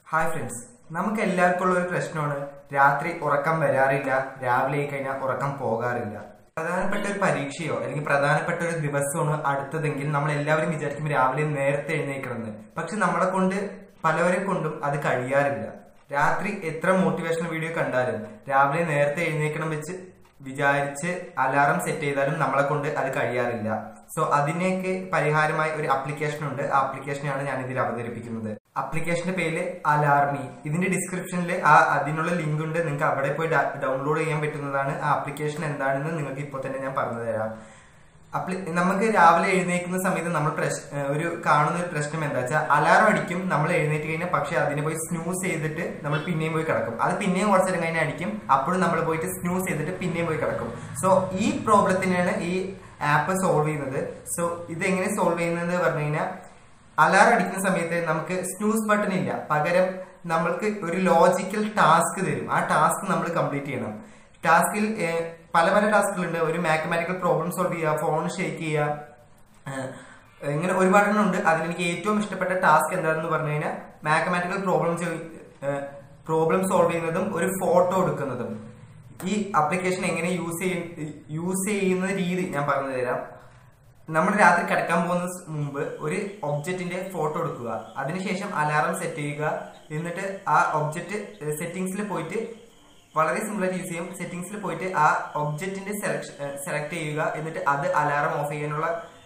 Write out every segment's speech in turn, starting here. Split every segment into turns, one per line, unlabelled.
hi friends നമുക്ക് എല്ലാവർക്കും ഉള്ള ഒരു പ്രശ്നമാണ് രാത്രി ഉറക്കം വരാറില്ല രാവിലെ ആയി കഴിഞ്ഞാൽ ഉറക്കം പോകാറില്ല പ്രധാനപ്പെട്ട ഒരു പരീക്ഷയോ അല്ലെങ്കിൽ പ്രധാനപ്പെട്ട ഒരു ദിവസമാണ് അടുത്തതെങ്കിൽ നമ്മൾ എല്ലാവരും വിചാരിക്കും രാവിലെ നേരത്തെ എഴുന്നേക്കണമെന്ന് പക്ഷെ നമ്മളെ കൊണ്ട് പലവരെ കൊണ്ടും അത് കഴിയാറില്ല രാത്രി എത്ര മോട്ടിവേഷണൽ വീഡിയോ കണ്ടാലും രാവിലെ നേരത്തെ എഴുന്നേക്കണം വെച്ച് വിചാരിച്ച് അലാറം സെറ്റ് ചെയ്താലും നമ്മളെ കൊണ്ട് അത് കഴിയാറില്ല സോ അതിനൊക്കെ പരിഹാരമായി ഒരു ആപ്ലിക്കേഷൻ ഉണ്ട് ആ ആപ്ലിക്കേഷനാണ് ഞാൻ ഇതിൽ അവതരിപ്പിക്കുന്നത് ആപ്ലിക്കേഷന്റെ പേര് അലാർമി ഇതിന്റെ ഡിസ്ക്രിപ്ഷനിൽ ആ അതിനുള്ള ലിങ്ക് ഉണ്ട് നിങ്ങൾക്ക് അവിടെ പോയി ഡൗൺലോഡ് ചെയ്യാൻ പറ്റുന്നതാണ് ആ ആപ്ലിക്കേഷൻ എന്താണെന്ന് നിങ്ങൾക്ക് ഇപ്പോൾ തന്നെ ഞാൻ പറഞ്ഞു തരാം അപ്ലി നമുക്ക് രാവിലെ എഴുന്നേക്കുന്ന സമയത്ത് നമ്മൾ പ്രശ് ഒരു കാണുന്ന ഒരു പ്രശ്നം എന്താ വെച്ചാൽ അലാറം അടിക്കും നമ്മൾ എഴുന്നേറ്റ് കഴിഞ്ഞാൽ പക്ഷെ അതിനെ പോയി സ്നൂസ് ചെയ്തിട്ട് നമ്മൾ പിന്നെയും പോയി കിടക്കും അത് പിന്നെയും കുറച്ച് നേരം കഴിഞ്ഞാൽ അടിക്കും അപ്പോഴും നമ്മൾ പോയിട്ട് സ്നൂസ് ചെയ്തിട്ട് പിന്നെയും പോയി കിടക്കും സോ ഈ പ്രോബ്ലത്തിനാണ് ഈ ആപ്പ് സോൾവ് ചെയ്യുന്നത് സോ ഇത് എങ്ങനെ സോൾവ് ചെയ്യുന്നത് പറഞ്ഞു കഴിഞ്ഞാൽ അലാറം അടിക്കുന്ന സമയത്ത് നമുക്ക് സ്നൂസ് ബട്ടൺ ഇല്ല പകരം നമ്മൾക്ക് ഒരു ലോജിക്കൽ ടാസ്ക് തരും ആ ടാസ്ക് നമ്മൾ കംപ്ലീറ്റ് ചെയ്യണം ടാസ്കിൽ പല പല ടാസ്കുകളുണ്ട് ഒരു മാത്തമാറ്റിക്കൽ പ്രോബ്ലം സോൾവ് ചെയ്യുക ഫോൺ ഷേക്ക് ചെയ്യുക ഇങ്ങനെ ഒരുപാടെണ്ണം ഉണ്ട് അതിൽ എനിക്ക് ഏറ്റവും ഇഷ്ടപ്പെട്ട ടാസ്ക് എന്താണെന്ന് പറഞ്ഞു കഴിഞ്ഞാൽ മാത്തമാറ്റിക്കൽ പ്രോബ്ലം പ്രോബ്ലം സോൾവ് ചെയ്യുന്നതും ഒരു ഫോട്ടോ എടുക്കുന്നതും ഈ ആപ്ലിക്കേഷൻ എങ്ങനെ യൂസ് ചെയ്യ യൂസ് ചെയ്യുന്ന രീതി ഞാൻ പറഞ്ഞു തരാം നമ്മൾ രാത്രി കിടക്കാൻ പോകുന്ന മുമ്പ് ഒരു ഒബ്ജക്റ്റിന്റെ ഫോട്ടോ എടുക്കുക അതിനുശേഷം അലാറം സെറ്റ് ചെയ്യുക എന്നിട്ട് ആ ഒബ്ജക്റ്റ് സെറ്റിംഗ്സിൽ പോയിട്ട് വളരെ സിമ്പിൾ ആയിട്ട് യൂസ് ചെയ്യും സെറ്റിംഗ്സിൽ പോയിട്ട് ആ ഒബ്ജക്റ്റിന്റെ സെലക്ഷൻ സെലക്ട് ചെയ്യുക എന്നിട്ട് അത് അലാറം ഓഫ് ചെയ്യാനുള്ള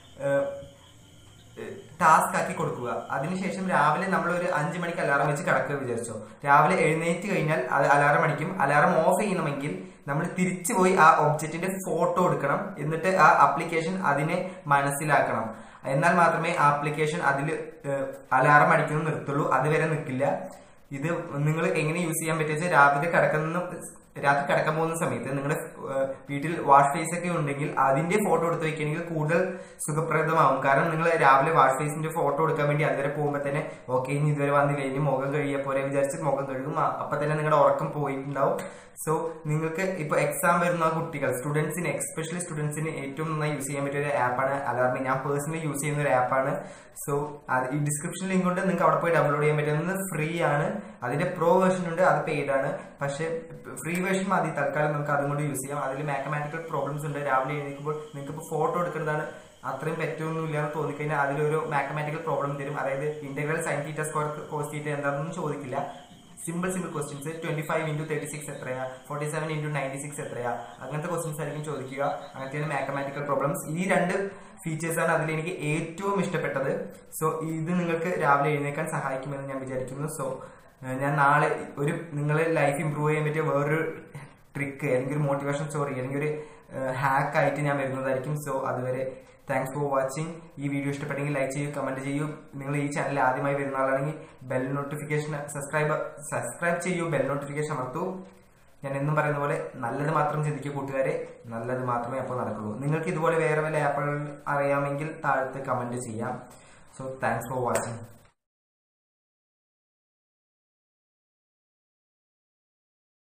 ടാസ്ക് ആക്കി കൊടുക്കുക അതിനുശേഷം രാവിലെ നമ്മൾ ഒരു അഞ്ച് മണിക്ക് അലാറം വെച്ച് കിടക്കുക വിചാരിച്ചോ രാവിലെ എഴുന്നേറ്റ് കഴിഞ്ഞാൽ അത് അലാറം അടിക്കും അലാറം ഓഫ് ചെയ്യണമെങ്കിൽ നമ്മൾ തിരിച്ചു പോയി ആ ഒബ്ജക്റ്റിന്റെ ഫോട്ടോ എടുക്കണം എന്നിട്ട് ആ ആപ്ലിക്കേഷൻ അതിനെ മനസ്സിലാക്കണം എന്നാൽ മാത്രമേ ആ ആപ്ലിക്കേഷൻ അതിൽ അലാറം അടിക്കുന്നത് നിർത്തുള്ളൂ അതുവരെ നിൽക്കില്ല ഇത് നിങ്ങൾ എങ്ങനെ യൂസ് ചെയ്യാൻ പറ്റുക രാവിലെ കിടക്കുന്ന രാത്രി കിടക്കാൻ പോകുന്ന സമയത്ത് നിങ്ങളുടെ വീട്ടിൽ വാഷ് ഫേസ് ഒക്കെ ഉണ്ടെങ്കിൽ അതിന്റെ ഫോട്ടോ എടുത്ത് വെക്കുകയാണെങ്കിൽ കൂടുതൽ സുഖപ്രദമാവും കാരണം നിങ്ങൾ രാവിലെ വാഷ് ഫേസിന്റെ ഫോട്ടോ എടുക്കാൻ വേണ്ടി അതുവരെ പോകുമ്പോൾ തന്നെ ഓക്കെ ഇനി ഇതുവരെ വന്നില്ല ഇനി മുഖം കഴിയ പോലെ വിചാരിച്ച് മുഖം കഴുകും അപ്പൊ തന്നെ നിങ്ങളുടെ ഉറക്കം പോയിട്ടുണ്ടാവും സോ നിങ്ങൾക്ക് ഇപ്പൊ എക്സാം വരുന്ന കുട്ടികൾ സ്റ്റുഡൻസിന് എക്സ്പെഷ്യലി സ്റ്റുഡൻസിന് ഏറ്റവും നന്നായി യൂസ് ചെയ്യാൻ പറ്റിയ ഒരു ആപ്പാണ് അലാർമി ഞാൻ പേഴ്സണലി യൂസ് ചെയ്യുന്ന ഒരു ആപ്പാണ് സോ ഈ ഡിസ്ക്രിപ്ഷൻ ലിങ്ക് ഉണ്ട് നിങ്ങൾക്ക് അവിടെ പോയി ഡൗൺലോഡ് ചെയ്യാൻ പറ്റുന്നത് ഫ്രീ ആണ് അതിന്റെ പ്രോ വേർഷൻ ഉണ്ട് അത് പെയ്ഡ് ആണ് പക്ഷേ ഫ്രീ വേർഷൻ മതി തൽക്കാലം നമുക്ക് അതും കൂടി യൂസ് ചെയ്യാം അതിൽ മാത്തമാറ്റിക്കൽ പ്രോബ്ലംസ് ഉണ്ട് രാവിലെ എഴുന്നേൽക്കുമ്പോൾ നിങ്ങൾക്ക് ഇപ്പോൾ ഫോട്ടോ എടുക്കുന്നതാണ് അത്രയും പറ്റുമൊന്നുമില്ല എന്ന് തോന്നിക്കഴിഞ്ഞാൽ അതിലൊരു മാത്തമാറ്റിക്കൽ പ്രോബ്ലം തരും അതായത് integral sine theta square cos theta എന്താണെന്നൊന്നും ചോദിക്കില്ല simple simple questions twenty five into thirty six എത്രയാ forty seven into ninety six എത്രയാ അങ്ങനത്തെ ക്വസ്റ്റ്യൻസ് ആയിരിക്കും ചോദിക്കുക അങ്ങനത്തെയാണ് മാത്തമാറ്റിക്കൽ പ്രോബ്ലംസ് ഈ രണ്ട് ഫീച്ചേഴ്സ് ആണ് അതിൽ എനിക്ക് ഏറ്റവും ഇഷ്ടപ്പെട്ടത് സോ ഇത് നിങ്ങൾക്ക് രാവിലെ എഴുന്നേക്കാൻ സഹായിക്കുമെന്ന് ഞാൻ വിചാരിക്കുന്നു സോ ഞാൻ നാളെ ഒരു നിങ്ങളെ ലൈഫ് ഇമ്പ്രൂവ് ചെയ്യാൻ പറ്റിയ വേറൊരു ട്രിക്ക് അല്ലെങ്കിൽ ഒരു മോട്ടിവേഷൻ സ്റ്റോറി അല്ലെങ്കിൽ ഒരു ഹാക്ക് ആയിട്ട് ഞാൻ വരുന്നതായിരിക്കും സോ അതുവരെ താങ്ക്സ് ഫോർ വാച്ചിങ് ഈ വീഡിയോ ഇഷ്ടപ്പെട്ടെങ്കിൽ ലൈക്ക് ചെയ്യൂ കമന്റ് ചെയ്യൂ നിങ്ങൾ ഈ ചാനൽ ആദ്യമായി വരുന്ന ആളാണെങ്കിൽ ബെൽ നോട്ടിഫിക്കേഷൻ സബ്സ്ക്രൈബ് സബ്സ്ക്രൈബ് ചെയ്യൂ ബെൽ നോട്ടിഫിക്കേഷൻ അമർത്തൂ ഞാൻ എന്നും പറയുന്ന പോലെ നല്ലത് മാത്രം ചിന്തിക്കുക കൂട്ടുകാരെ നല്ലത് മാത്രമേ അപ്പോൾ നടക്കുള്ളൂ നിങ്ങൾക്ക് ഇതുപോലെ വേറെ വല്ല ആപ്പുകൾ അറിയാമെങ്കിൽ താഴത്ത് കമന്റ് ചെയ്യാം സോ താങ്ക്സ് ഫോർ വാച്ചിങ്